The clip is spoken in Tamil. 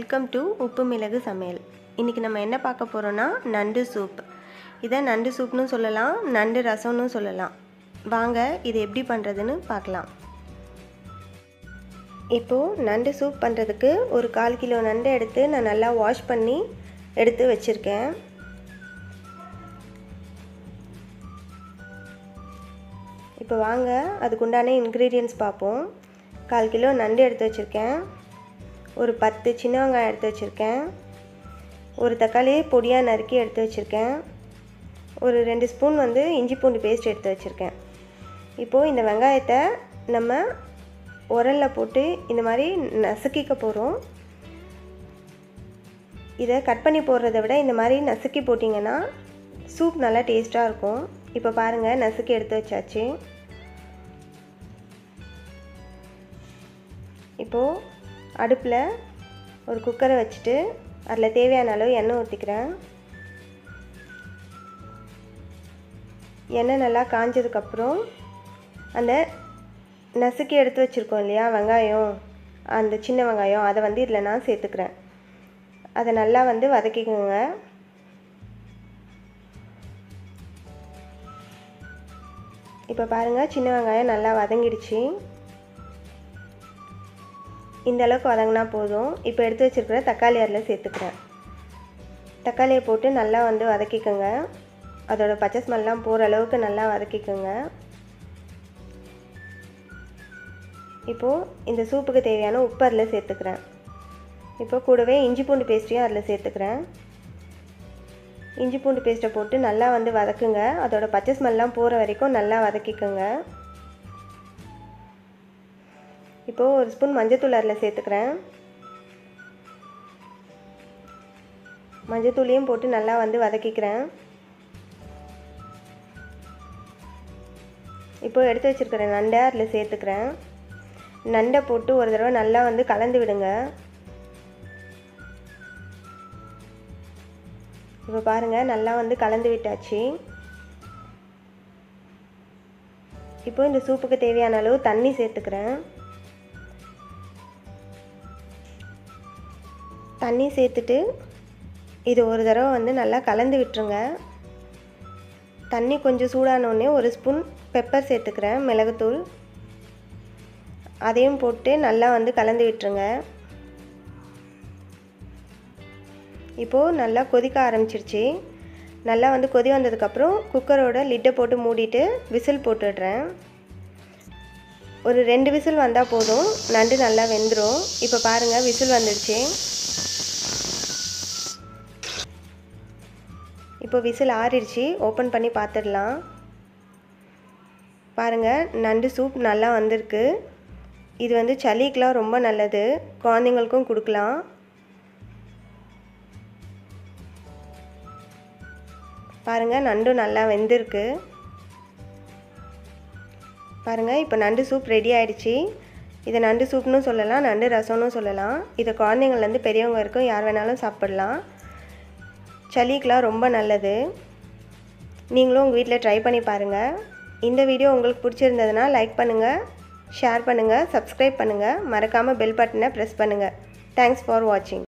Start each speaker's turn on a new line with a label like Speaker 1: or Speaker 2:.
Speaker 1: வெல்கம் டு உப்பு மிளகு சமையல் இன்றைக்கி நம்ம என்ன பார்க்க போகிறோன்னா நண்டு சூப் இதை நண்டு சூப்னு சொல்லலாம் நண்டு ரசம்னு சொல்லலாம் வாங்க இது எப்படி பண்ணுறதுன்னு பார்க்கலாம் இப்போது நண்டு சூப் பண்ணுறதுக்கு ஒரு கால் கிலோ நண்டு எடுத்து நான் நல்லா வாஷ் பண்ணி எடுத்து வச்சுருக்கேன் இப்போ வாங்க அதுக்குண்டான இன்க்ரீடியன்ஸ் பார்ப்போம் கால் கிலோ நண்டு எடுத்து வச்சுருக்கேன் ஒரு பத்து சின்ன வெங்காயம் எடுத்து வச்சுருக்கேன் ஒரு தக்காளி பொடியாக நறுக்கி எடுத்து வச்சுருக்கேன் ஒரு ரெண்டு ஸ்பூன் வந்து இஞ்சி பூண்டு பேஸ்ட் எடுத்து வச்சுருக்கேன் இப்போது இந்த வெங்காயத்தை நம்ம உரலில் போட்டு இந்த மாதிரி நசுக்கிக்க போகிறோம் இதை கட் பண்ணி போடுறத விட இந்த மாதிரி நசுக்கி போட்டிங்கன்னா சூப் நல்லா டேஸ்ட்டாக இருக்கும் இப்போ பாருங்கள் நசுக்கி எடுத்து வச்சாச்சு இப்போது அடுப்பில் ஒரு குக்கரை வச்சுட்டு அதில் தேவையான அளவு எண்ணெய் ஊற்றிக்கிறேன் எண்ணெய் நல்லா காஞ்சதுக்கப்புறம் அந்த நசுக்கி எடுத்து வச்சுருக்கோம் இல்லையா வெங்காயம் அந்த சின்ன வெங்காயம் அதை வந்து இதில் நான் சேர்த்துக்கிறேன் அதை நல்லா வந்து வதக்கிக்கோங்க இப்போ பாருங்கள் சின்ன வெங்காயம் நல்லா வதங்கிடுச்சு இந்த அளவுக்கு வதங்கினா போதும் இப்போ எடுத்து வச்சுருக்கிற தக்காளி அதில் சேர்த்துக்கிறேன் தக்காளியை போட்டு நல்லா வந்து வதக்கிக்கோங்க அதோட பச்சை ஸ்மெல்லாம் போகிற அளவுக்கு நல்லா வதக்கிக்கோங்க இப்போது இந்த சூப்புக்கு தேவையான உப்பு அதில் சேர்த்துக்கிறேன் இப்போ கூடவே இஞ்சி பூண்டு பேஸ்ட்டையும் அதில் சேர்த்துக்கிறேன் இஞ்சி பூண்டு பேஸ்ட்டை போட்டு நல்லா வந்து வதக்குங்க அதோட பச்சை ஸ்மெல்லாம் போகிற வரைக்கும் நல்லா வதக்கிக்கோங்க இப்போது ஒரு ஸ்பூன் மஞ்சத்தூள் அதில் சேர்த்துக்கிறேன் மஞ்சத்தூளையும் போட்டு நல்லா வந்து வதக்கிக்கிறேன் இப்போ எடுத்து வச்சுருக்கிற நண்டை அதில் சேர்த்துக்கிறேன் நண்டை போட்டு ஒரு தடவை நல்லா வந்து கலந்து விடுங்க இப்போ பாருங்கள் நல்லா வந்து கலந்து விட்டாச்சு இப்போ இந்த சூப்புக்கு தேவையான அளவு தண்ணி சேர்த்துக்கிறேன் தண்ணி சேர்த்துட்டு இது ஒரு தடவை வந்து நல்லா கலந்து விட்டுருங்க தண்ணி கொஞ்சம் சூடானோடனே ஒரு ஸ்பூன் பெப்பர் சேர்த்துக்கிறேன் மிளகுத்தூள் அதையும் போட்டு நல்லா வந்து கலந்து விட்டுருங்க இப்போது நல்லா கொதிக்க ஆரம்பிச்சிருச்சு நல்லா வந்து கொதி வந்ததுக்கப்புறம் குக்கரோட லிட்டை போட்டு மூடிட்டு விசில் போட்டுடுறேன் ஒரு ரெண்டு விசில் வந்தால் போதும் நண்டு நல்லா வெந்துடும் இப்போ பாருங்கள் விசில் வந்துடுச்சு இப்போ விசில் ஆறிடுச்சு ஓப்பன் பண்ணி பார்த்துடலாம் பாருங்கள் நண்டு சூப் நல்லா வந்திருக்கு இது வந்து சளிக்கெலாம் ரொம்ப நல்லது குழந்தைங்களுக்கும் கொடுக்கலாம் பாருங்கள் நண்டும் நல்லா வெந்திருக்கு பாருங்கள் இப்போ நண்டு சூப் ரெடி ஆயிடுச்சு இதை நண்டு சூப்னு சொல்லலாம் நண்டு ரசம்னு சொல்லலாம் இதை குழந்தைங்கள்லேருந்து பெரியவங்க வரைக்கும் யார் வேணாலும் சாப்பிட்லாம் சளிக்கெலாம் ரொம்ப நல்லது நீங்களும் உங்கள் வீட்டில் ட்ரை பண்ணி பாருங்கள் இந்த வீடியோ உங்களுக்கு பிடிச்சிருந்ததுன்னா லைக் பண்ணுங்கள் ஷேர் பண்ணுங்கள் சப்ஸ்கிரைப் பண்ணுங்கள் மறக்காமல் பெல் பட்டனை ப்ரெஸ் பண்ணுங்கள் தேங்க்ஸ் ஃபார் வாட்சிங்